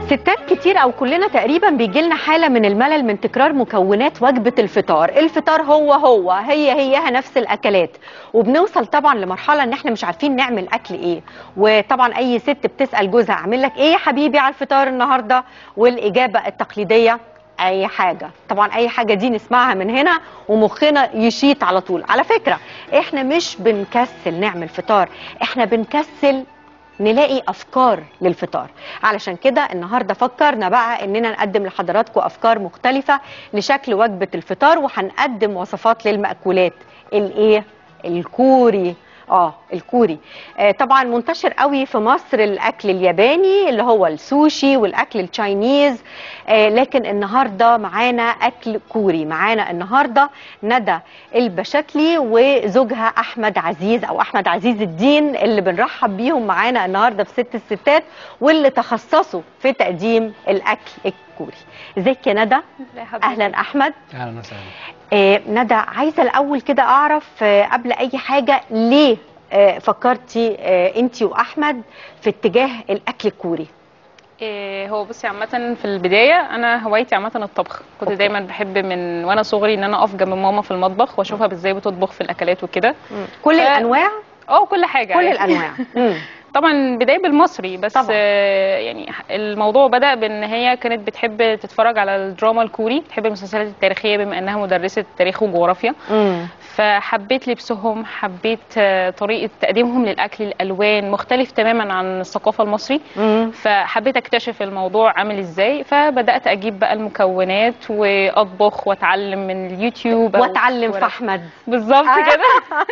ستات كتير او كلنا تقريبا بيجي لنا حاله من الملل من تكرار مكونات وجبه الفطار الفطار هو هو هي هيها نفس الاكلات وبنوصل طبعا لمرحله ان احنا مش عارفين نعمل اكل ايه وطبعا اي ست بتسال جوزها اعمل لك ايه يا حبيبي على الفطار النهارده والاجابه التقليديه اي حاجه طبعا اي حاجه دي نسمعها من هنا ومخنا يشيط على طول على فكره احنا مش بنكسل نعمل فطار احنا بنكسل نلاقي افكار للفطار علشان كده النهارده فكرنا بقى اننا نقدم لحضراتكم افكار مختلفه لشكل وجبه الفطار وهنقدم وصفات للمأكولات الايه الكوري اه الكوري آه طبعا منتشر قوي في مصر الاكل الياباني اللي هو السوشي والاكل التشاينيز آه لكن النهارده معانا اكل كوري معانا النهارده ندى البشتلي وزوجها احمد عزيز او احمد عزيز الدين اللي بنرحب بيهم معانا النهارده في ست الستات واللي تخصصوا في تقديم الاكل الكوري ازيك يا ندى اهلا احمد اهلا وسهلا آه ندى عايزه الاول كده اعرف آه قبل اي حاجه ليه آه فكرتي آه انت واحمد في اتجاه الاكل الكوري إيه هو بصي عامة في البداية أنا هوايتي عامة الطبخ كنت أوكي. دايما بحب من وأنا صغري إن أنا أقف جنب ماما في المطبخ وأشوفها إزاي بتطبخ في الأكلات وكده كل ف- الانواع أه كل حاجة كل يعني. الانواع مم. طبعا بداية بالمصري بس طبعاً. آه، يعني الموضوع بدأ بأن هي كانت بتحب تتفرج على الدراما الكوري بتحب المسلسلات التاريخية بما أنها مدرسة تاريخ وجغرافيا مم. فحبيت لبسهم حبيت آه، طريقة تقديمهم للأكل الألوان مختلف تماما عن الثقافة المصري مم. فحبيت اكتشف الموضوع عامل ازاي فبدات اجيب بقى المكونات واطبخ واتعلم من اليوتيوب أو واتعلم في ورق. احمد بالظبط آه. كده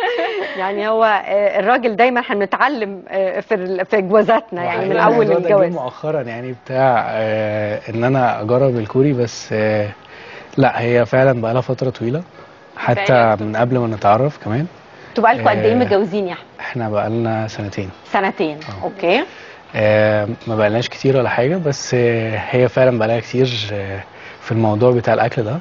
يعني هو آه، الراجل دايما احنا بنتعلم آه، في ال- في جوازاتنا يعني من وحقيقة اول الموضوع ده جه الجواز مؤخرا يعني بتاع آه ان انا اجرب الكوري بس آه لا هي فعلا بقى لها فتره طويله حتى بقالها من قبل ما نتعرف كمان انتوا بقالكم قد ايه آه. متجوزين يا احمد احنا بقى لنا سنتين سنتين آه. اوكي آه ما بقالناش كتير ولا حاجه بس آه هي فعلا بقى لها كتير آه في الموضوع بتاع الاكل ده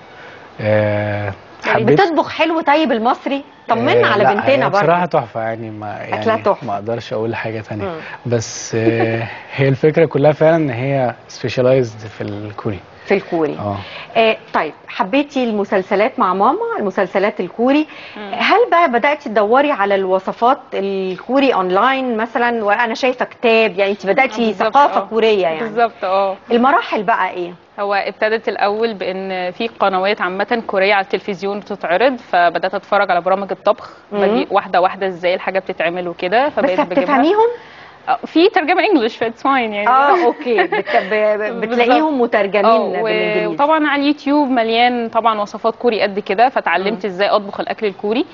آه يعني حبيت بتطبخ حلو طيب المصري طمنا آه، على لا، بنتنا هي بصراحه برضه تحفه يعني ما أكلها يعني تحفة. ما اقدرش اقول حاجه تانية مم. بس آه هي الفكره كلها فعلا ان هي سبيشالايزد في الكوري في الكوري اه آه طيب حبيتي المسلسلات مع ماما المسلسلات الكوري مم. هل بقى بدأتي تدوري على الوصفات الكوري اونلاين مثلا وانا شايفه كتاب يعني انت بدأتي بالظبط، ثقافه آه. كوريه يعني بالظبط اه المراحل بقى ايه هو ابتدت الاول بان في قنوات عامه كوريه على التلفزيون بتتعرض فبدات اتفرج على برامج الطبخ مم. بدي واحده واحده ازاي الحاجه بتتعمل وكده بس فبقيت بجيبها بتفهميهم آه، في ترجمه انجلش فاتس فاين يعني اه اوكي بت... ب... ب- بتلاقيهم مترجمين اه و- بالانجليزي وطبعا على اليوتيوب مليان طبعا وصفات كوري قد كده فتعلمت ازاي اطبخ الاكل الكوري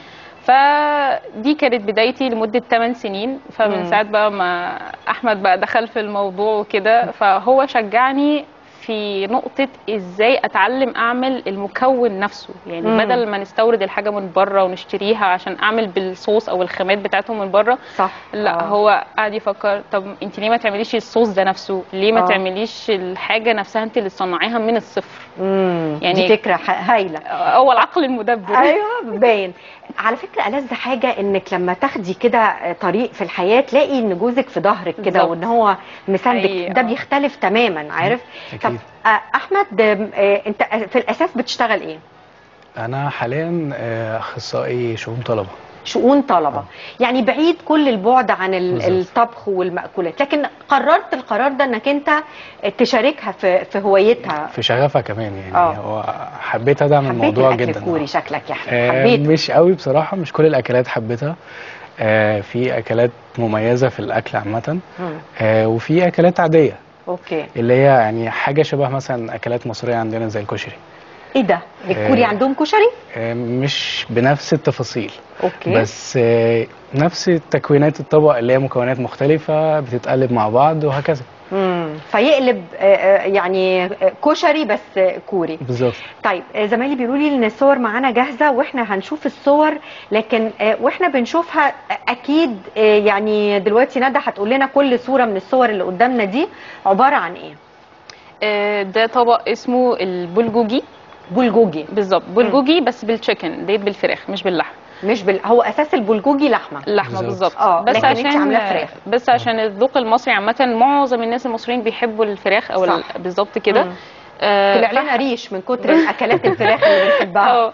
فدي كانت بدايتي لمده 8 سنين مم. فمن ساعه بقى ما احمد بقى دخل في الموضوع وكده فهو شجعني في نقطة ازاي اتعلم اعمل المكون نفسه يعني مم. بدل ما نستورد الحاجة من بره ونشتريها عشان اعمل بالصوص او الخامات بتاعتهم من بره صح لا آه. هو قاعد يفكر طب انت ليه ما تعمليش الصوص ده نفسه ليه ما آه. تعمليش الحاجه نفسها انت اللي تصنعيها من الصفر امم يعني- دي فكره ح- هايله هو العقل المدبر ايوه باين على فكره ألذ حاجه انك لما تاخدي كده طريق في الحياه تلاقي ان جوزك في ظهرك كده بالظبط. وان هو مساندك حقيقي، ده آه. بيختلف تماما عارف أكيد. طب آه، احمد آه، انت في الاساس بتشتغل ايه انا حاليا آه، اخصائي شؤون طلبه شؤون طلبه آه. يعني بعيد كل البعد عن ال- بالظبط. الطبخ والمأكولات لكن قررت القرار ده انك انت تشاركها في في هوايتها في شغفها كمان يعني آه. هو حبيت ادعم حبيت الموضوع الاكل جدا الكوري شكلك يا احمد آه، حبيت مش قوي بصراحه مش كل الاكلات حبيتها آه، في اكلات مميزه في الاكل عامه مم. آه، وفي اكلات عاديه اوكي اللي هي يعني حاجه شبه مثلا اكلات مصريه عندنا زي الكشري ايه ده الكوري آه. عندهم كشري آه، مش بنفس التفاصيل اوكي بس آه، نفس تكوينات الطبق اللي هي مكونات مختلفه بتتقلب مع بعض وهكذا مم. فيقلب آه، آه، يعني آه، كشري بس آه، كوري بالظبط طيب آه، زمايلي بيقولوا لي ان الصور معانا جاهزه واحنا هنشوف الصور لكن آه، واحنا بنشوفها آه، اكيد آه، يعني دلوقتي ندى هتقول لنا كل صوره من الصور اللي قدامنا دي عباره عن ايه آه، ده طبق اسمه البلجوجي بولجوجي بالظبط بلجوجي بس بالتشيكن ديت بالفراخ مش باللحم مش بال... هو اساس البلجوجي لحمه اللحمه بالظبط. بالظبط آه، بس لكن انت عشان عاملاه فراخ. بس عشان الذوق المصري عامه معظم الناس المصريين بيحبوا الفراخ او صح. ال- بالظبط كده مم. آه، طلع لنا ريش من كتر الاكلات الفراخ اللي بنحبها اه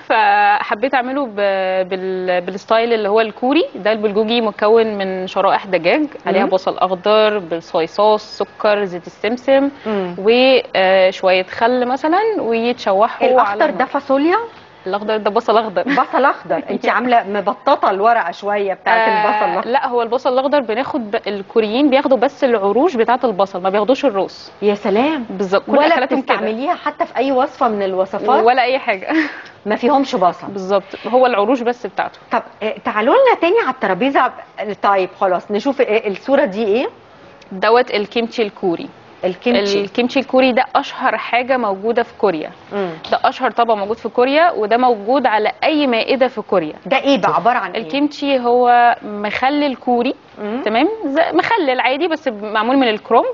فحبيت اعمله ب... بال... بالستايل اللي هو الكوري ده البلجوجي مكون من شرائح دجاج عليها مم. بصل اخضر بالصويا صوص سكر زيت السمسم مم. وشويه خل مثلا ويتشوحوا على الاخضر ده النار. فاصوليا الاخضر ده بصل اخضر بصل اخضر انت عامله مبططه الورقه شويه بتاعت آه، البصل الاخضر لا هو البصل الاخضر بناخد ب... الكوريين بياخدوا بس العروش بتاعه البصل ما بياخدوش الروس يا سلام بالظبط كل ولا اكلاتهم كده بتستعمليها حتى في اي وصفه من الوصفات ولا اي حاجه ما فيهمش بصل بالظبط هو العروش بس بتاعته طب آه، تعالوا لنا تاني على الترابيزه طيب خلاص نشوف آه، الصوره دي ايه دوت الكيمتشي الكوري الكيمتشي الكيمتشي الكوري ده اشهر حاجه موجوده في كوريا مم. ده اشهر طبق موجود في كوريا وده موجود على اي مائده في كوريا ده ايه بقى عباره عن ايه الكيمتشي هو مخلل كوري مم. تمام زي- مخلل عادي بس معمول من الكرومب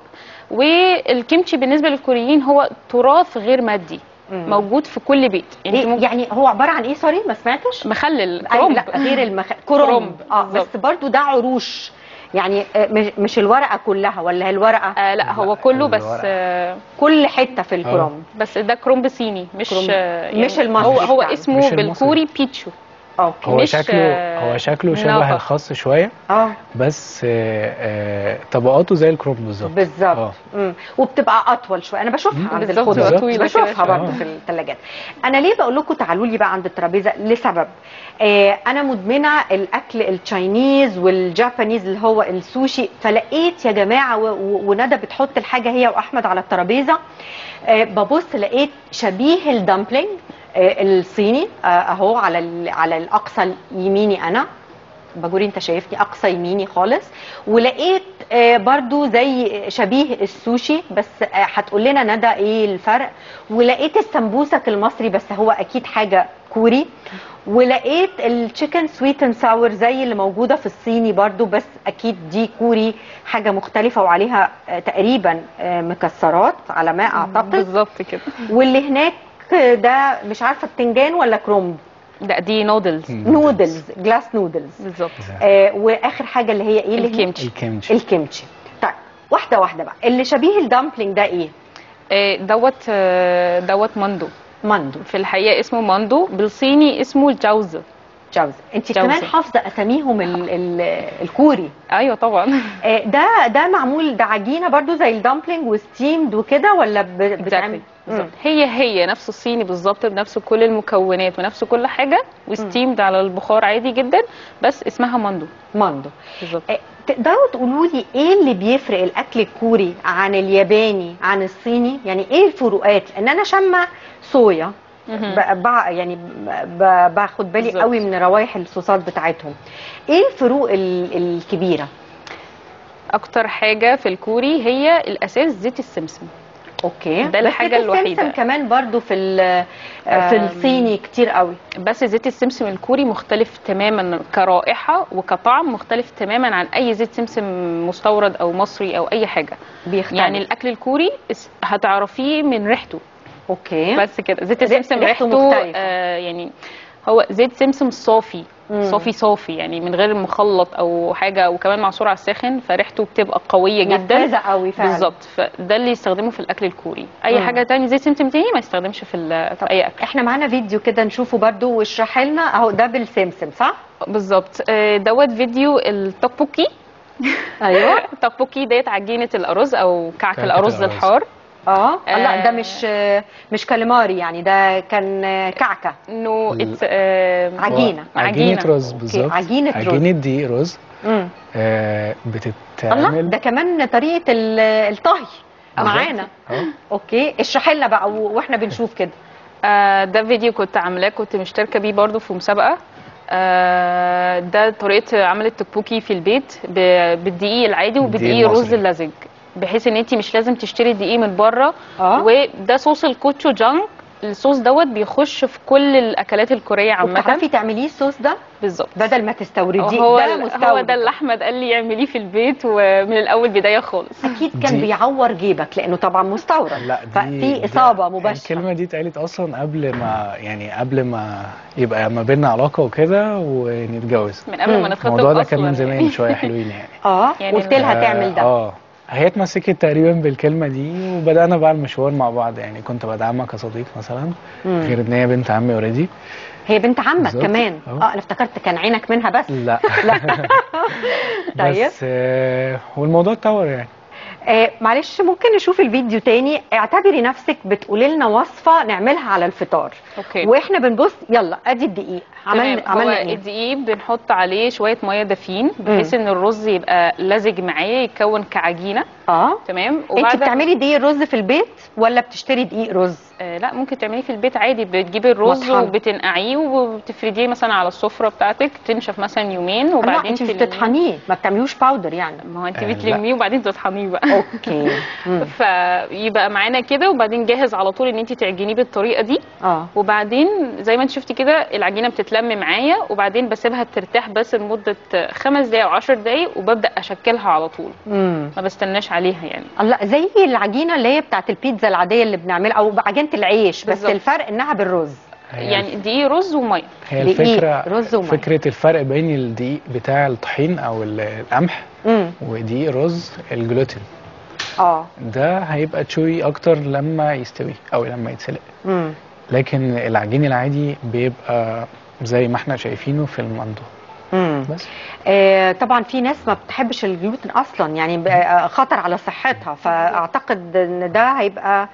والكيمتشي بالنسبه للكوريين هو تراث غير مادي مم. موجود في كل بيت يعني, إيه ممكن يعني هو عباره عن ايه سوري ما سمعتش مخلل أي كرومب لا غير المخ... كرومب كرومب، اه بالظبط. بس برضو ده عروش يعني آه، مش مش الورقه كلها ولا هي الورقه آه لا هو لا، كله بس الورق. آه كل حته في الكرومب بس ده كرومب صيني مش كرومب. آه مش المصري هو هو بتاعنا. اسمه مش المصري. بالكوري بيتشو اوكي هو مش، شكله آه، هو شكله شبه نافع. الخاص شويه اه بس آه، آه، طبقاته زي الكروب بالظبط بالظبط آه. مم. وبتبقى اطول شويه انا بشوفها عند بالظبط، الخضار بتبقى طويلة كده بشوفها شوية. برضه آه. في الثلاجات انا ليه بقول لكم تعالوا لي بقى عند الترابيزه لسبب آه انا مدمنه الاكل التشاينيز والجابانيز اللي هو السوشي فلقيت يا جماعه و- و- وندى بتحط الحاجه هي واحمد على الترابيزه آه ببص لقيت شبيه الدمبلينج آه الصيني آه اهو على ال- على الاقصى اليميني انا باجوري انت شايفني اقصى يميني خالص ولقيت آه، برضو زي شبيه السوشي بس آه، هتقول لنا ندى ايه الفرق ولقيت السمبوسك المصري بس هو اكيد حاجه كوري ولقيت التشيكن سويت اند ساور زي اللي موجوده في الصيني برضو بس اكيد دي كوري حاجه مختلفه وعليها آه، تقريبا آه، مكسرات على ما اعتقد بالظبط كده واللي هناك ده مش عارفه بتنجان ولا كرومب لا دي نودلز مم. نودلز جلاس نودلز بالظبط آه واخر حاجه اللي هي ايه اللي هي الكيمتشي الكيمتشي الكيمتشي طيب واحده واحده بقى اللي شبيه الدمبلينج ده ايه آه، دوت آه، دوت ماندو ماندو في الحقيقه اسمه ماندو بالصيني اسمه الجوز جوز انت جوزة. كمان حافظه اساميهم ال ال الكوري ايوه طبعا آه ده ده معمول ده عجينه برضو زي الدمبلينج وستيمد وكده ولا ب- بتعمل Exactly. بالظبط هي هي نفس الصيني بالظبط بنفس كل المكونات ونفس كل حاجه وستيمد على البخار عادي جدا بس اسمها ماندو مم. ماندو بالظبط آه تقدروا تقولوا لي ايه اللي بيفرق الاكل الكوري عن الياباني عن الصيني يعني ايه الفروقات لان انا شامه صويا مهم. ب- بع- يعني ب- باخد بالي بالظبط. قوي من روايح الصوصات بتاعتهم ايه الفروق ال- الكبيره اكتر حاجه في الكوري هي الاساس زيت السمسم اوكي ده بس الحاجة زيت السمسم الوحيدة. كمان برضو في ال- في آم. الصيني كتير قوي بس زيت السمسم الكوري مختلف تماما كرائحه وكطعم مختلف تماما عن اي زيت سمسم مستورد او مصري او اي حاجه بيختلف يعني الاكل الكوري اس- هتعرفيه من ريحته اوكي بس كده زيت ريح- السمسم ريحته ريحته مختلفة. آه يعني هو زيت سمسم صافي مم. صافي صافي يعني من غير مخلط او حاجه وكمان معصور على الساخن فريحته بتبقى قويه جدا نفاذة قوي فعلا بالظبط فده اللي يستخدمه في الاكل الكوري اي مم. حاجه تاني زيت سمسم تاني ما يستخدمش في, ال- في اي اكل احنا معانا فيديو كده نشوفه برضو واشرحي لنا اهو ده بالسمسم صح بالظبط آه، دوت فيديو التوكبوكي ايوه التوكبوكي ديت عجينه الارز او كعك كعكة الارز الأرز. الحار اه لا ده آه. مش مش كاليماري يعني ده كان كعكه انه ال- اتس آه، عجينه عجينة عجينة. رز بالظبط عجينة رز. عجينة دقيق رز امم آه الله بتتعمل ده كمان طريقه ال- الطهي معانا اه اوكي اشرحي لنا بقى و- واحنا بنشوف كده آه، ده فيديو كنت عاملاه كنت مشتركه بيه برضو في مسابقه آه، ده طريقه عمل التكبوكي في البيت ب- بالدقيق العادي الدقيق وبدقيق الرز المصري. اللزج بحيث ان انت مش لازم تشتري الدقيق من بره اه وده صوص الكوتشو جانج الصوص دوت بيخش في كل الاكلات الكوريه عامه وبتعرفي تعمليه الصوص ده بالظبط بدل ما تستورديه هو ده ال- هو مستورد ده اللي احمد قال لي اعمليه في البيت ومن الاول بدايه خالص اكيد كان دي- بيعور جيبك لانه طبعا مستورد لا دي ففي دي- اصابه مباشره الكلمه دي اتقالت اصلا قبل ما يعني قبل ما يبقى ما بيننا علاقه وكده ونتجوز من قبل ما مم. نتخطب الموضوع ده أصلاً كان من زمان يعني. شويه حلوين يعني اه يعني قلت لها آه، تعمل ده اه هي اتمسكت تقريبا بالكلمه دي وبدانا بقى المشوار مع بعض يعني كنت بدعمها كصديق مثلا مم. غير ان هي بنت عمي اوريدي هي بنت عمك بالظبط. كمان أهو. اه انا افتكرت كان عينك منها بس لا طيب بس آه والموضوع اتطور يعني آه معلش ممكن نشوف الفيديو تاني اعتبري نفسك بتقولي لنا وصفه نعملها على الفطار اوكي واحنا بنبص يلا ادي الدقيق تمام عملنا هو عملنا ايه الدقيق بنحط عليه شويه ميه دافين بحيث ان الرز يبقى لزج معايا يتكون كعجينه اه تمام انت بتعملي دقيق الرز في البيت ولا بتشتري دقيق رز آه لا ممكن تعمليه في البيت عادي بتجيبي الرز مطحن. وبتنقعيه وبتفرديه مثلا على السفره بتاعتك تنشف مثلا يومين لا وبعدين انت مش تلميه. بتطحنيه ما بتعملوش باودر يعني ما هو انت آه، لا. بتلميه وبعدين تطحنيه بقى اوكي مم. فيبقى معانا كده وبعدين جاهز على طول ان انت تعجنيه بالطريقه دي اه وبعدين زي ما انت شفتي كده العجينه بتتلم معايا وبعدين بسيبها ترتاح بس لمده خمس دقايق او 10 دقايق وببدا اشكلها على طول امم ما بستناش عليها يعني الله زي العجينه اللي هي بتاعت البيتزا العاديه اللي بنعملها او عجينه العيش بس بالظبط. الفرق انها بالرز هي يعني دقيق رز وميه هي دقيق، الفكره رز ومية. فكره الفرق بين الدقيق بتاع الطحين او القمح امم ودقيق الرز الجلوتين اه ده هيبقى تشوي اكتر لما يستوي او لما يتسلق امم لكن العجين العادي بيبقى زي ما احنا شايفينه في المندو امم بس آه طبعا في ناس ما بتحبش الجلوتين اصلا يعني بقى خطر على صحتها فاعتقد ان ده هيبقى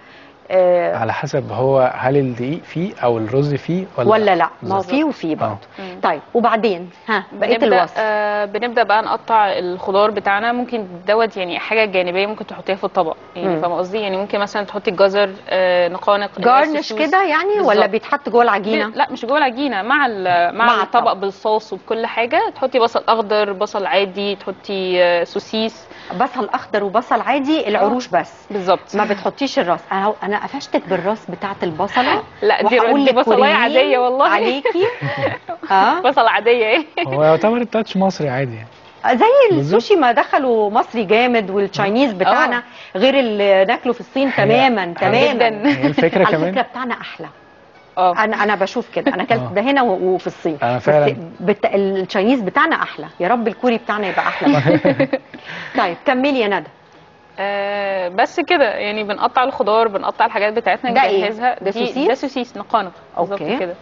آه على حسب هو هل الدقيق فيه او الرز فيه ولا, ولا لا ما هو بالظبط. فيه وفيه برضه مم. طيب وبعدين ها بقيه بنبدا الوصف آه بنبدا بقى نقطع الخضار بتاعنا ممكن دوت يعني حاجه جانبيه ممكن تحطيها في الطبق يعني مم. فاهمه قصدي يعني ممكن مثلا تحطي الجزر آه نقانق جارنش سوسوس. كده يعني ولا بالظبط. بيتحط جوه العجينه لا مش جوه العجينه مع ال- مع, مع الطبق الطبق. بالصوص وبكل حاجه تحطي بصل اخضر بصل عادي تحطي آه، سوسيس بصل اخضر وبصل عادي العروش بس بالظبط ما بتحطيش الراس انا انا قفشتك بالراس بتاعه البصله لا دي وهقول دي بصلايه للكوريين عاديه والله عليكي اه بصل عاديه ايه هو يعتبر التاتش مصري عادي يعني زي بالظبط. السوشي ما دخلوا مصري جامد والتشاينيز بتاعنا غير اللي ناكله في الصين تماما تماما جداً. هي الفكره على كمان فكره بتاعنا احلى اه انا انا بشوف كده انا اكلت آه. ده هنا و- وفي الصين أنا بس فعلاً. بت... التشاينيز بتاعنا احلى يا رب الكوري بتاعنا يبقى احلى بقى. طيب كملي يا ندى آه بس كده يعني بنقطع الخضار بنقطع الحاجات بتاعتنا ده إيه؟ نجهزها ده دي- سوسيس؟ ده سوسيس نقانق بالظبط أوكي. كده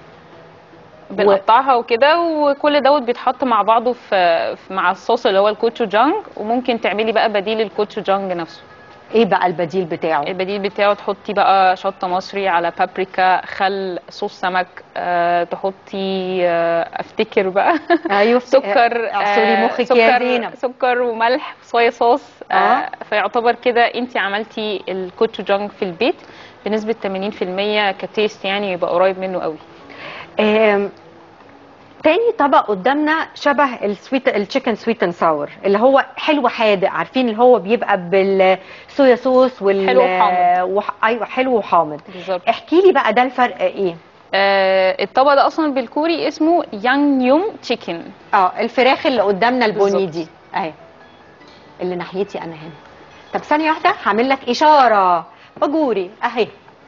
بنقطعها وكده وكل دوت بيتحط مع بعضه في في- مع الصوص اللي هو الكوتشوجانج وممكن تعملي بقى بديل الكوتشوجانج نفسه ايه بقى البديل بتاعه البديل بتاعه تحطي بقى شطه مصري على بابريكا خل صوص سمك آه تحطي آه افتكر بقى ايوه سكر اعصري آه، مخك يا سكر زينب سكر وملح صويا صوص آه. آه. فيعتبر كده انت عملتي الكوتشوجانج في البيت بنسبه 80% كتيست يعني يبقى قريب منه قوي آم، تاني طبق قدامنا شبه السويت التشيكن سويت اند ساور اللي هو حلو حادق عارفين اللي هو بيبقى بالصويا صوص وال حلو وحامض. وح... ايوه حلو وحامض بالظبط احكي لي بقى ده الفرق ايه آه الطبق ده اصلا بالكوري اسمه يانج يوم تشيكن اه الفراخ اللي قدامنا البني بالظبط. دي اهي اللي ناحيتي انا هنا طب ثانيه واحده هعمل لك اشاره بجوري اهي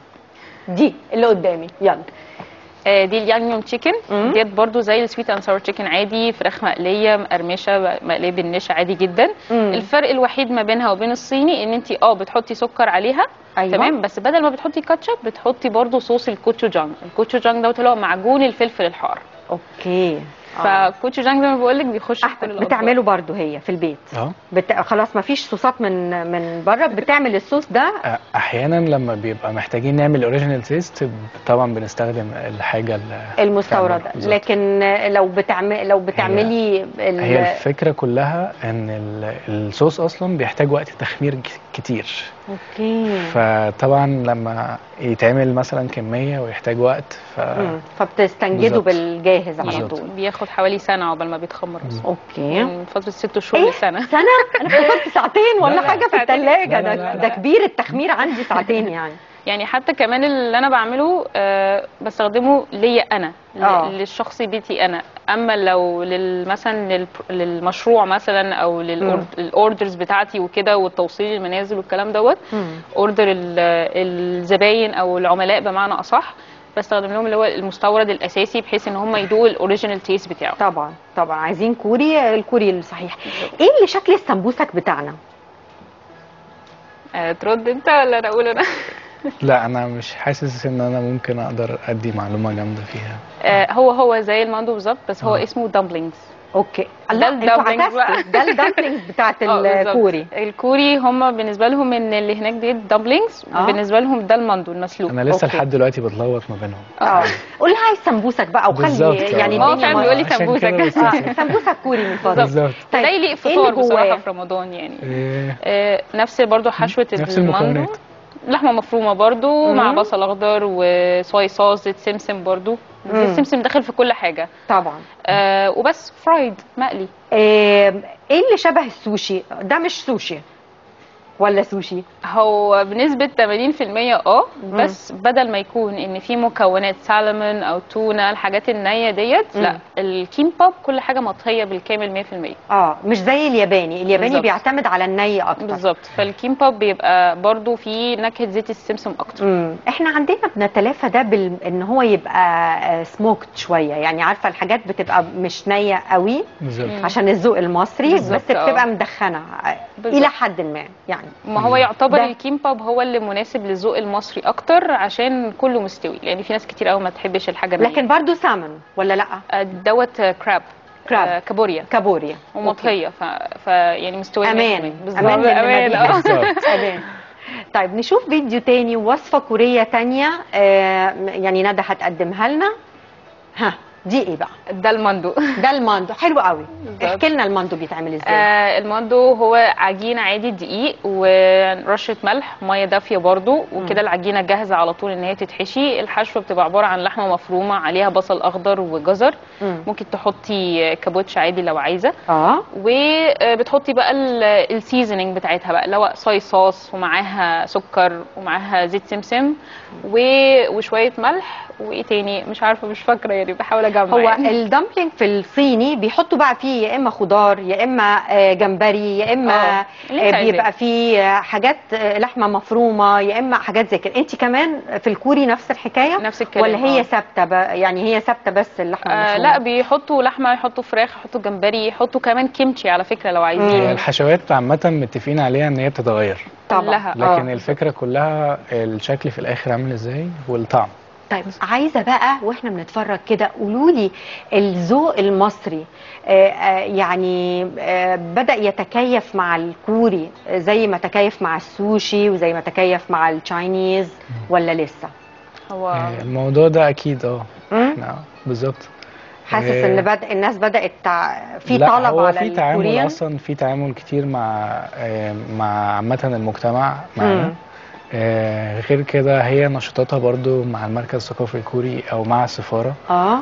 دي اللي قدامي يلا آه دي اليانج يوم تشيكن مم. ديت برضو زي السويت اند ساور تشيكن عادي فراخ مقليه مقرمشه مقليه بالنشا عادي جدا مم. الفرق الوحيد ما بينها وبين الصيني ان انت اه بتحطي سكر عليها أيوة. تمام بس بدل ما بتحطي كاتشب بتحطي برضو صوص الكوتشوجانج الكوتشوجانج دوت اللي هو معجون الفلفل الحار اوكي آه. فالكوتشوجانج زي ما بقول لك بيخش في كل احمد الأطباق. بتعمله برضو هي في البيت اه بت... خلاص ما فيش صوصات من من بره بتعمل الصوص ده احيانا لما بيبقى محتاجين نعمل اوريجينال تيست طبعا بنستخدم الحاجه ال- المستورده بالظبط. لكن لو بتعمل لو بتعملي ال... هي الفكره كلها ان ال- الصوص اصلا بيحتاج وقت تخمير ك- كتير اوكي فطبعا لما يتعمل مثلا كميه ويحتاج وقت ف مم. فبتستنجدوا بالظبط. بالجاهز على بالظبط. طول بياخد حوالي سنه عقبال ما بيتخمر اصلا اوكي من فتره ست شهور ايه لسنه سنه انا افتكرت ساعتين ولا لا، لا، حاجه في ساعتين. الثلاجه لا، لا، ده لا، ده لا. كبير التخمير عندي ساعتين يعني يعني حتى كمان اللي انا بعمله آه، بستخدمه ليا انا ل- آه. للشخص بيتي انا اما لو لل- مثلا للب- للمشروع مثلا او للاوردرز بتاعتي وكده والتوصيل المنازل والكلام دوت مم. اوردر الزباين او العملاء بمعنى اصح بستخدم لهم اللي هو المستورد الاساسي بحيث ان هم يدوقوا الاوريجينال تيست بتاعه طبعا طبعا عايزين كوري الكوري الصحيح ايه اللي شكل السمبوسك بتاعنا آه، ترد انت ولا انا اقول انا لا انا مش حاسس ان انا ممكن اقدر ادي معلومه جامده فيها آه، هو هو زي الماندو بالظبط بس هو آه. اسمه دامبلينجز اوكي ده لا انتوا الدمبلينجز بقى. عكستوا ده الدمبلينجز بتاعت آه، بالظبط. الكوري الكوري هم بالنسبه لهم ان اللي هناك دي دامبلينجز آه. بالنسبه لهم ده الماندو المسلوق انا لسه أوكي. لحد دلوقتي بتلخبط ما بينهم اه قول لها عايز سمبوسك بقى وخلي بالظبط، آه. يعني هو الدنيا فعلا ما- بيقول لي عشان سمبوسك. كده بس- اه سمبوسك كوري من فضلك بالظبط طيب، ده يليق إيه فطار اللي بصراحه جواه؟ في رمضان يعني إيه، آه، نفس برضو حشوه نفس الماندو المكونات. لحمه مفرومه برضو مع مم. بصل اخضر وصويا صوص زيت سمسم برضو مم. زيت سمسم داخل في كل حاجه طبعا آه وبس فرايد مقلي آه، ايه اللي شبه السوشي ده مش سوشي ولا سوشي هو بنسبة 80% اه بس بدل ما يكون ان في مكونات سالمون او تونة الحاجات النية ديت لا مم. الكيمباب كل حاجة مطهية بالكامل 100% اه مش زي الياباني الياباني بالظبط. بيعتمد على الني اكتر بالظبط فالكيمباب بيبقى برضو فيه نكهة زيت السمسم اكتر امم احنا عندنا بنتلافى ده بال... ان هو يبقى سموكت شويه يعني عارفه الحاجات بتبقى مش نيه قوي بالظبط مم. عشان الذوق المصري بالظبط، بس بتبقى آه. مدخنه بالظبط. الى حد ما يعني ما هو يعتبر ده- الكيمباب هو اللي مناسب للذوق المصري اكتر عشان كله مستوي لان في ناس كتير قوي ما تحبش الحاجة النية. لكن برضو سامن ولا لا آه، دوت آه، كراب كراب. آه، كابوريا كابوريا ومطهية ف... ف يعني مستوية امان 100%. بالظبط. امان امان للمدينة. اه بالظبط. امان طيب نشوف فيديو تاني وصفه كوريه تانية آه يعني ندى هتقدمها لنا ها دي ايه بقى ده الماندو ده الماندو حلو قوي بالظبط. احكي لنا الماندو بيتعمل ازاي آه الماندو هو عجينه عادي دقيق ورشه ملح ميه دافيه برضو وكده العجينه جاهزه على طول ان هي تتحشي الحشوه بتبقى عباره عن لحمه مفرومه عليها بصل اخضر وجزر مم. ممكن تحطي كابوتش عادي لو عايزه اه وبتحطي بقى السيزننج بتاعتها بقى اللي هو صويا صوص ومعاها سكر ومعاها زيت سمسم و- وشويه ملح وايه تاني مش عارفه مش فاكره يعني بحاول اجمع هو يعني. الدمبلينج في الصيني بيحطوا بقى فيه يا اما خضار يا اما آه، جمبري يا اما آه، اللي انت آه، عايزاه. بيبقى فيه آه، حاجات آه، لحمه مفرومه يا اما حاجات زي كده انت كمان في الكوري نفس الحكايه نفس الكلام ولا هي آه. ثابته بقى- يعني هي ثابته بس اللحمه آه المفرومه لا بيحطوا لحمه يحطوا فراخ يحطوا جمبري يحطوا كمان كيمتشي على فكره لو هي عايزين الحشوات عامه متفقين عليها ان هي بتتغير طبعا كلها. لكن آه. الفكره كلها الشكل في الاخر عامل ازاي والطعم طيب عايزه بقى واحنا بنتفرج كده قولوا لي الذوق المصري آه، آه، يعني آه، بدا يتكيف مع الكوري آه، زي ما تكيف مع السوشي وزي ما تكيف مع التشاينيز ولا لسه هو آه، الموضوع ده اكيد اه مم؟ احنا بالظبط حاسس آه، ان بدا الناس بدات تع... في لا، طلب هو على في تعامل الكوريين اصلا في تعامل كتير مع آه، مع عامه المجتمع معانا مم. آه، غير كده هي نشاطاتها برضو مع المركز الثقافي الكوري او مع السفاره اه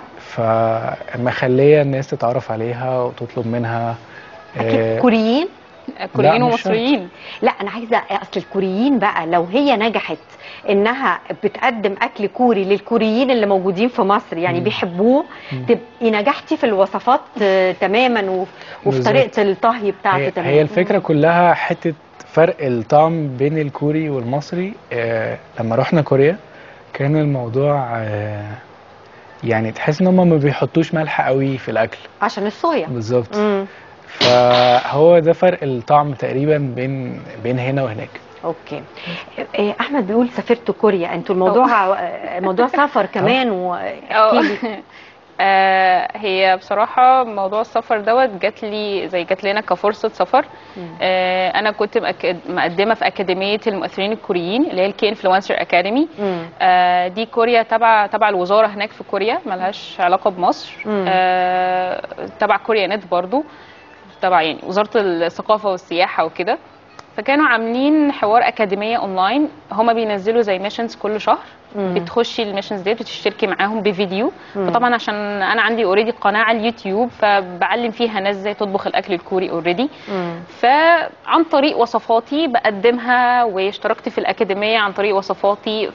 فمخليه الناس تتعرف عليها وتطلب منها اكيد آه، كوريين كوريين لا، مش شرط. ومصريين لا انا عايزه اصل الكوريين بقى لو هي نجحت انها بتقدم اكل كوري للكوريين اللي موجودين في مصر يعني مم. بيحبوه مم. تبقي نجحتي في الوصفات آه، تماما و- وفي بالظبط. طريقه الطهي بتاعته هي, تماما هي الفكره كلها حته فرق الطعم بين الكوري والمصري آه لما رحنا كوريا كان الموضوع آه يعني تحس ان هم ما بيحطوش ملح قوي في الاكل عشان الصويا بالظبط امم فهو ده فرق الطعم تقريبا بين بين هنا وهناك اوكي آه، احمد بيقول سافرت كوريا انتوا الموضوع آه، موضوع سفر كمان واحكي اه لي آه، هي بصراحة موضوع السفر دوت جات لي زي جات لنا كفرصة سفر مم. آه، أنا كنت مأك- مقدمة في أكاديمية المؤثرين الكوريين اللي هي الكي انفلونسر أكاديمي مم. آه، دي كوريا تبع تبع الوزاره هناك في كوريا ملهاش علاقه بمصر مم. آه، تبع كوريا نت برضو تبع يعني وزاره الثقافه والسياحه وكده فكانوا عاملين حوار اكاديميه اونلاين هما بينزلوا زي ميشنز كل شهر مم. بتخشي الميشنز دي بتشتركي معاهم بفيديو مم. فطبعا عشان انا عندي اوريدي قناه على اليوتيوب فبعلم فيها ناس ازاي تطبخ الاكل الكوري اوريدي مم. فعن طريق وصفاتي بقدمها واشتركت في الأكاديمية عن طريق وصفاتي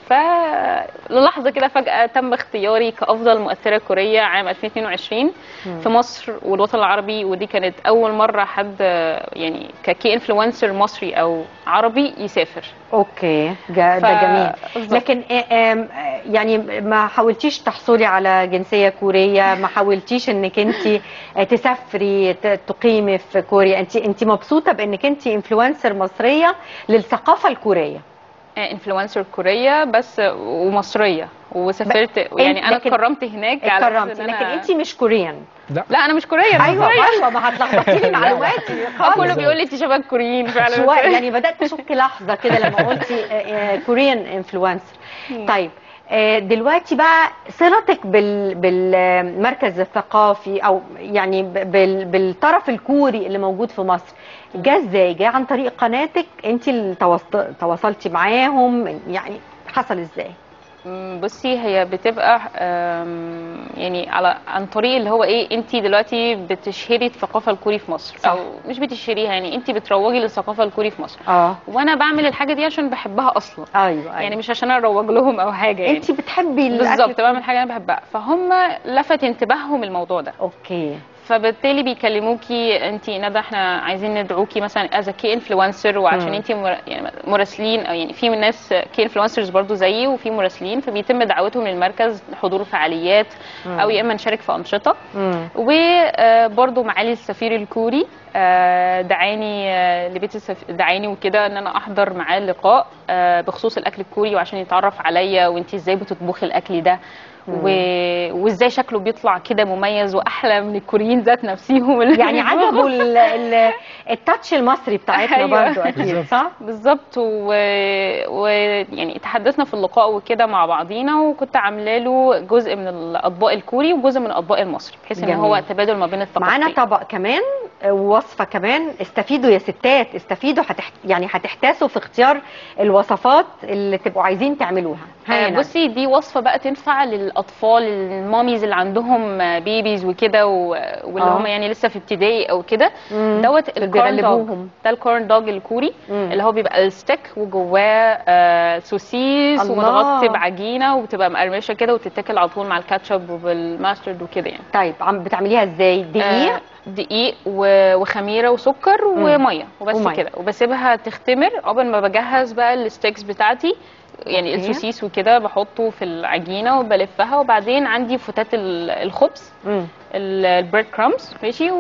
فللحظة كده فجأة تم اختياري كأفضل مؤثرة كورية عام 2022 في مصر والوطن العربي ودي كانت أول مرة حد يعني ككي انفلونسر مصري أو عربي يسافر اوكي جا- ده ف- جميل بالظبط. لكن آه، آم، آه، يعني ما حاولتيش تحصلي على جنسيه كوريه ما حاولتيش انك انت تسافري ت- تقيمي في كوريا انت انت مبسوطه بانك انت انفلونسر مصريه للثقافه الكوريه انفلونسر كورية بس ومصرية وسافرت يعني أنا لكن- اتكرمت هناك على أساس اتكرمتي إن لكن أنا- انت مش كوريان لا لا أنا مش كورية أنا ايوه مصرية. ايوه ما هتلخبطي لي معلوماتي آه، خالص كله بيقول لي انت شبه الكوريين فعلا شوية يعني بدأت أشك لحظة كده لما قلتي كوريان انفلونسر طيب آه، دلوقتي بقى صلتك بال بالمركز الثقافي او يعني ب- بال بالطرف الكوري اللي موجود في مصر جه ازاي؟ جه عن طريق قناتك انت اللي تواصل- تواصلتي معاهم يعني حصل ازاي؟ مم، بصي هي بتبقى آم، يعني على عن طريق اللي هو ايه انت دلوقتي بتشهري الثقافه الكوري في مصر صح. او مش بتشهريها يعني انت بتروجي للثقافه الكوري في مصر اه وانا بعمل الحاجه دي عشان بحبها اصلا ايوه ايوه يعني مش عشان اروج لهم او حاجه يعني انت بتحبي الأكل بالظبط بعمل حاجه انا بحبها فهم لفت انتباههم الموضوع ده اوكي فبالتالي بيكلموكي انت ندى احنا عايزين ندعوكي مثلا از كي انفلونسر وعشان مم. انت مر... يعني مراسلين او يعني في من ناس كي انفلونسرز برضو زيي وفي مراسلين فبيتم دعوتهم للمركز حضور فعاليات او يا اما نشارك في انشطه مم. وبرضو معالي السفير الكوري آه، دعاني آه، لبيت السف... دعاني وكده ان انا احضر معاه لقاء آه، بخصوص الاكل الكوري وعشان يتعرف عليا وانت ازاي بتطبخي الاكل ده و... وازاي شكله بيطلع كده مميز واحلى من الكوريين ذات نفسهم اللي يعني عجبه ال- ال- التاتش المصري بتاعتنا أيوة. برضو اكيد بالظبط. صح؟ بالظبط ويعني و... يعني تحدثنا في اللقاء وكده مع بعضينا وكنت عامله له جزء من الاطباق الكوري وجزء من الاطباق المصري بحيث ان جميل. هو تبادل ما بين الثقافتين معانا طبق كمان ووصفه كمان استفيدوا يا ستات استفيدوا هتحت... يعني هتحتاسوا في اختيار الوصفات اللي تبقوا عايزين تعملوها آه، هانا. بصي دي وصفه بقى تنفع للاطفال الماميز اللي عندهم آه، بيبيز وكده و- واللي آه. هم يعني لسه في ابتدائي او كده مم. دوت اللي الكورن دوج بيغلبوهم. ده الكورن دوج الكوري مم. اللي هو بيبقى الستيك وجواه آه، سوسيس الله. ومتغطي بعجينه وبتبقى مقرمشه كده وتتاكل على طول مع الكاتشب وبالماسترد وكده يعني طيب عم بتعمليها ازاي دقيق آه، دقيق و- وخميره وسكر وميه وبس ومية. كده وبسيبها تختمر قبل ما بجهز بقى الستيكس بتاعتي يعني أوكي. السوسيس وكده بحطه في العجينه وبلفها وبعدين عندي فتات ال- الخبز مم. البريد كرامز ماشي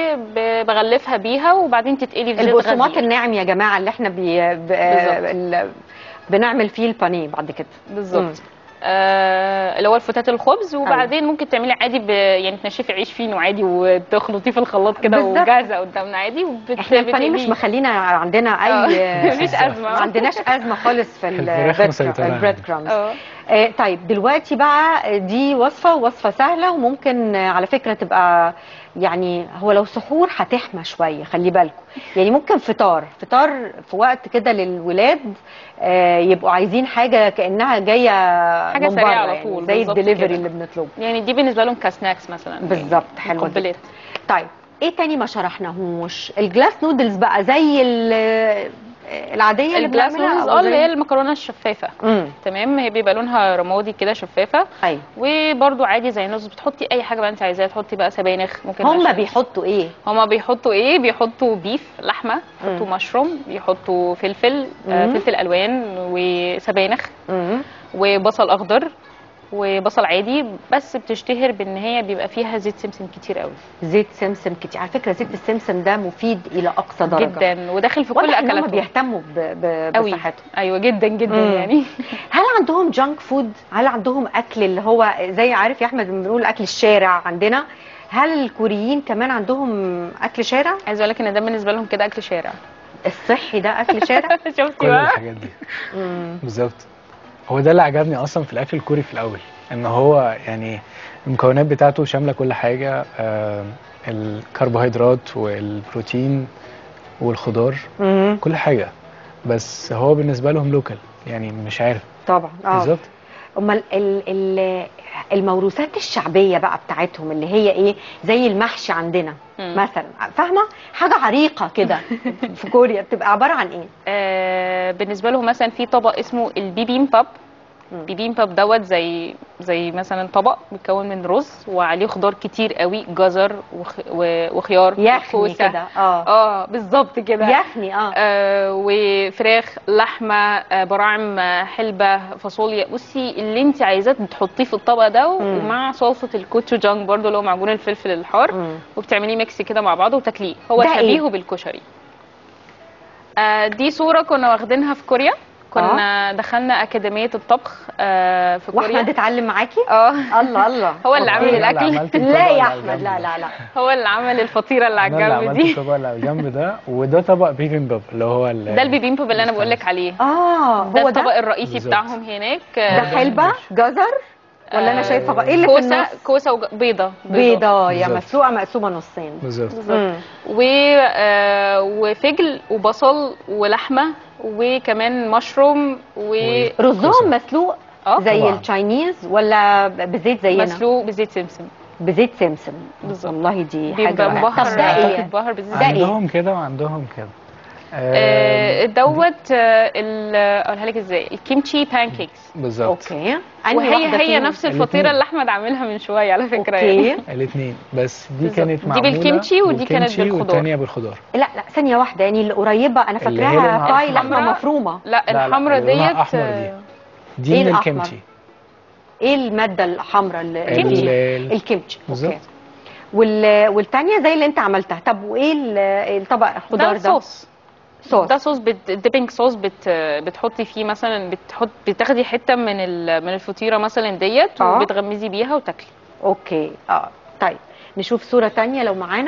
وبغلفها بيها وبعدين تتقلي في زيت البقسماط غزير الناعم يا جماعه اللي احنا بي... ب... بالظبط. ال... بنعمل فيه البانيه بعد كده بالظبط آه، اللي هو الفتات الخبز وبعدين ممكن تعملي عادي ب... يعني تنشفي عيش فينو عادي وتخلطيه في الخلاط كده بالظبط. وجاهزه قدامنا عادي وبت... احنا البانيه مش بتقليه. مخلينا عندنا آه. اي مفيش أزمة. ما عندناش ازمه خالص في الفراخ مسيطرة البريد يعني. كرامز اه آه، طيب دلوقتي بقى دي وصفة وصفة سهلة وممكن آه، على فكرة تبقى يعني هو لو سحور هتحمى شوية خلي بالكم يعني ممكن فطار فطار في وقت كده للولاد آه، يبقوا عايزين حاجة كأنها جاية حاجة من سريعة بره على يعني طول، زي بالظبط الدليفري كده. اللي بنطلبه يعني دي بالنسبه لهم كسناكس مثلا بالظبط حلوة جدا مقبلات طيب ايه تاني ما شرحناهوش الجلاس نودلز بقى زي ال- العادية اللي الجلاس بنعملها نودلز أو اه اللي زي- هي المكرونه الشفافه امم تمام هي بيبقى لونها رمادي كده شفافه ايوه وبرده عادي زي النص بتحطي اي حاجه بقى انت عايزاها تحطي بقى سبانخ ممكن هم عشان- بيحطوا ايه هما بيحطوا ايه بيحطوا بيف لحمه بيحطوا مم. مشروم بيحطوا فلفل آه مم. فلفل الوان وسبانخ امم وبصل اخضر وبصل عادي بس بتشتهر بان هي بيبقى فيها زيت سمسم كتير قوي زيت سمسم كتير على فكره زيت السمسم ده مفيد الى اقصى درجه جدا وداخل في كل واضح ان هم اكلاتهم بيهتموا ب... ب... قوي بصحتهم ايوه جدا جدا مم. يعني هل عندهم جانك فود هل عندهم اكل اللي هو زي عارف يا احمد بنقول اكل الشارع عندنا هل الكوريين كمان عندهم اكل شارع عايزه اقول لك ان ده بالنسبه لهم كده اكل شارع الصحي ده اكل شارع شفتي كل بقى الحاجات دي مم. بالظبط هو ده اللي عجبني اصلا في الاكل الكوري في الاول ان هو يعني المكونات بتاعته شامله كل حاجه آه الكربوهيدرات والبروتين والخضار مم. كل حاجه بس هو بالنسبه لهم لوكال يعني مش عارف طبعا اه بالظبط امال ال- ال- الموروثات الشعبيه بقى بتاعتهم اللي هي ايه زي المحشي عندنا مم. مثلا فاهمه حاجه عريقه كده في كوريا بتبقى عباره عن ايه آه بالنسبه لهم مثلا في طبق اسمه البيبيم باب مم. بيبيم باب دوت زي زي مثلا طبق متكون من رز وعليه خضار كتير قوي جزر وخ... و- وخيار يخني وكوسة. كده اه اه بالظبط كده يخني اه آه وفراخ لحمه آه براعم آه، حلبه فاصوليا بصي اللي انت عايزاه تحطيه في الطبق ده مم. ومع صلصه الكوتشوجانج برضو اللي هو معجون الفلفل الحار مم. وبتعمليه ميكس كده مع بعض وتاكليه هو ده إيه؟ شبيهه بالكشري آه دي صوره كنا واخدينها في كوريا كنا دخلنا اكاديميه الطبخ آه في واحمد كوريا اتعلم معاكي اه الله الله هو اللي عامل أنا اللي الاكل عملت الطبق لا اللي يا على احمد الجنب لا ده. لا لا هو اللي عمل الفطيره اللي على انا اللي الجنب عملت دي الطبق اللي على الجنب ده وده طبق بيبين باب اللي هو ال- ده البيبيمبو اللي انا بقول لك عليه اه ده هو الطبق ده الرئيسي بالظبط. بتاعهم هناك ده آه، حلبه جزر ولا انا آه، شايفه بقى ايه اللي في كوسه النص كوسه وبيضه بيضه يا بالظبط. مسلوقه مقسومه نصين بالظبط مم. و آه، وفجل وبصل ولحمه وكمان مشروم و رزهم مسلوق اه زي طبعاً. التشاينيز ولا بزيت زينا مسلوق بزيت سمسم بزيت سمسم بالظبط. والله دي بيبقى حاجه مبهر طب ده ايه مبهر بزيت ده إيه؟ سمسم عندهم كده وعندهم كده آه، آه، دوت آه، ال- اقولها لك ازاي الكيمتشي بانكيكس بالظبط اوكي أنهي وهي واحدة هي فيهم؟ نفس الفطيره الاتنين. اللي احمد عاملها من شويه على فكره اوكي يعني الاثنين بس دي بالظبط. كانت دي معموله بالكيمتشي ودي كانت بالكيمتشي بالخضار. والتانية بالخضار لا لا ثانيه واحده يعني اللي قريبه انا اللي هي فاكراها لونها باي أحمر. لحمه مفرومه لا لا، لا، الحمراء اللي لونها ديت أحمر دي. آه، دي إيه من الأحمر؟ الكيمتشي ايه الماده الحمراء اللي الكيمتشي. ال- الكيمتشي بالظبط. اوكي وال... والتانية زي اللي انت عملتها طب وايه ال- الطبق الخضار ده ده صوص صوص ده صوص بت... ديبنج صوص بت... بتحطي فيه مثلا بتحط بتاخدي حته من ال... من الفطيره مثلا ديت آه. وبتغمزي بيها وتاكلي اوكي اه طيب نشوف صورة تانية لو معانا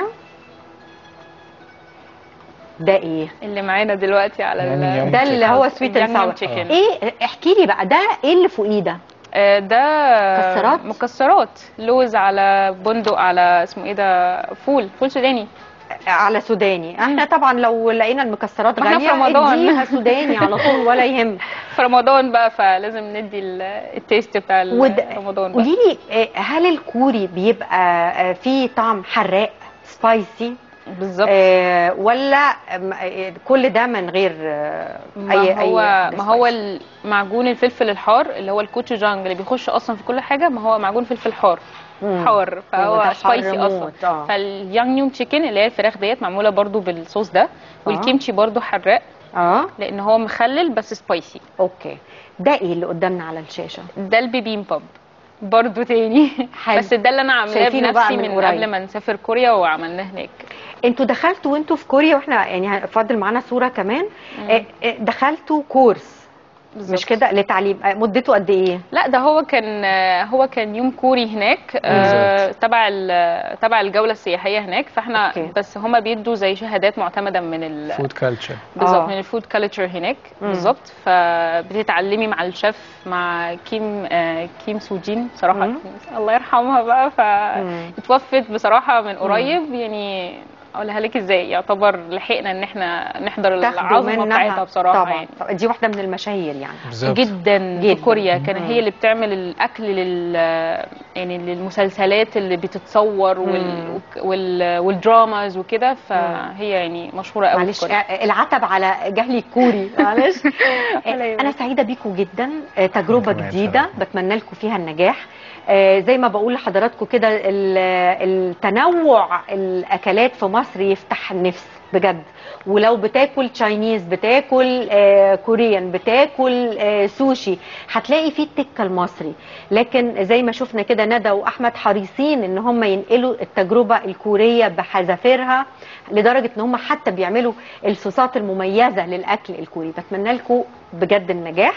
ده ايه اللي معانا دلوقتي على يعني ال... يوم ده اللي هو سويت اند Yum ساور Yum chicken. ايه احكي لي بقى ده ايه اللي فوقيه ده آه، ده مكسرات؟ مكسرات لوز على بندق على اسمه ايه ده فول فول سوداني على سوداني احنا طبعا لو لقينا المكسرات ما احنا غالية في رمضان. اديها سوداني على طول ولا يهم في رمضان بقى فلازم ندي ال- التيست بتاع ال- ود- رمضان بقى قولي لي آه، هل الكوري بيبقى آه، فيه طعم حراق سبايسي بالظبط آه ولا آم، آه، كل ده من غير آه ما اي هو اي ما هو spice؟ معجون الفلفل الحار اللي هو الكوتشوجانج اللي بيخش اصلا في كل حاجه ما هو معجون فلفل حار مم. حار فهو وده حار سبايسي اصلا موت، آه. فاليانج نيوم تشيكن اللي هي الفراخ ديت معموله برضو بالصوص ده والكيمتشي برضو حراق اه لان هو مخلل بس سبايسي اوكي ده ايه اللي قدامنا على الشاشه ده البيبيم باب برضو تاني حلو. بس ده اللي انا عاملاه شايفينه بقى بنفسي من من, قريب. قبل ما نسافر كوريا وعملناه هناك انتوا دخلتوا وانتوا في كوريا واحنا يعني فاضل معانا صوره كمان آه، آه، دخلتوا كورس مش بالظبط. كده لتعليم آه، مدته قد ايه لا ده هو كان هو كان يوم كوري هناك آه، تبع ال- تبع الجوله السياحيه هناك فاحنا أوكي. بس هما بيدوا زي شهادات معتمده من ال فود كلتشر بالظبط آه. من الفود كالتشر هناك مم. بالظبط فبتتعلمي مع الشيف مع كيم آه، كيم سوجين بصراحه مم. الله يرحمها بقى مم. فاتوفت بصراحه من قريب يعني اقولها لك ازاي يعتبر لحقنا ان احنا نحضر تاخدوا العظمه منها بتاعتها بصراحه طبعا يعني طبعا. دي واحده من المشاهير يعني بالظبط جدا, جداً. في كوريا كان مم. هي اللي بتعمل الاكل لل يعني للمسلسلات اللي بتتصور وال... مم. وال... والدراماز وكده فهي يعني مشهوره قوي معلش في كوريا آه، العتب على جهلي الكوري معلش آه، ولا يهمك. انا سعيده بيكم جدا آه، تجربه كمان جديده صراحة. بتمنى لكم فيها النجاح آه، زي ما بقول لحضراتكم كده ال- التنوع الاكلات في مصر يفتح النفس بجد ولو بتاكل تشاينيز بتاكل آه، كوريان بتاكل آه، سوشي هتلاقي فيه التكه المصري لكن زي ما شفنا كده ندى واحمد حريصين ان هم ينقلوا التجربه الكوريه بحذافيرها لدرجه ان هم حتى بيعملوا الصوصات المميزه للاكل الكوري بتمنى لكم بجد النجاح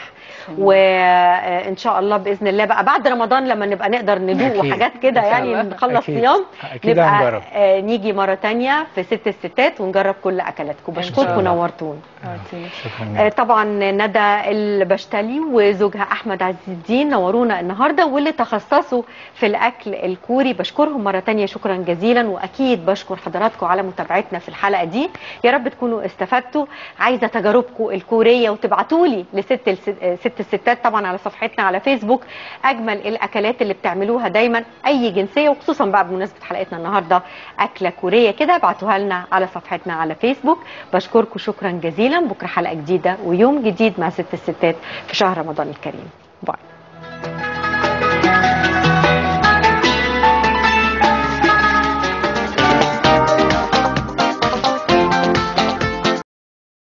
وان شاء الله باذن الله بقى بعد رمضان لما نبقى نقدر ندوق أكيد. وحاجات كده إن شاء يعني الله. نخلص أكيد. صيام أكيد نبقى هنجرب. آه، نيجي مره تانية في ست الستات ونجرب نجرب كل اكلاتكم إن شاء بشكركم الله. نورتوني شكرا آه، طبعا ندى البشتلي وزوجها احمد عز الدين نورونا النهارده واللي تخصصوا في الاكل الكوري بشكرهم مره تانية شكرا جزيلا واكيد بشكر حضراتكم على متابعتنا في الحلقه دي يا رب تكونوا استفدتوا عايزه تجاربكم الكوريه وتبعتوا لي لست الس- آه، ست الستات طبعا على صفحتنا على فيسبوك اجمل الاكلات اللي بتعملوها دايما اي جنسيه وخصوصا بقى بمناسبه حلقتنا النهارده اكله كوريه كده ابعتوها لنا على صفحتنا على فيسبوك بشكركم شكرا جزيلا بكره حلقه جديده ويوم جديد مع ست الستات في شهر رمضان الكريم باي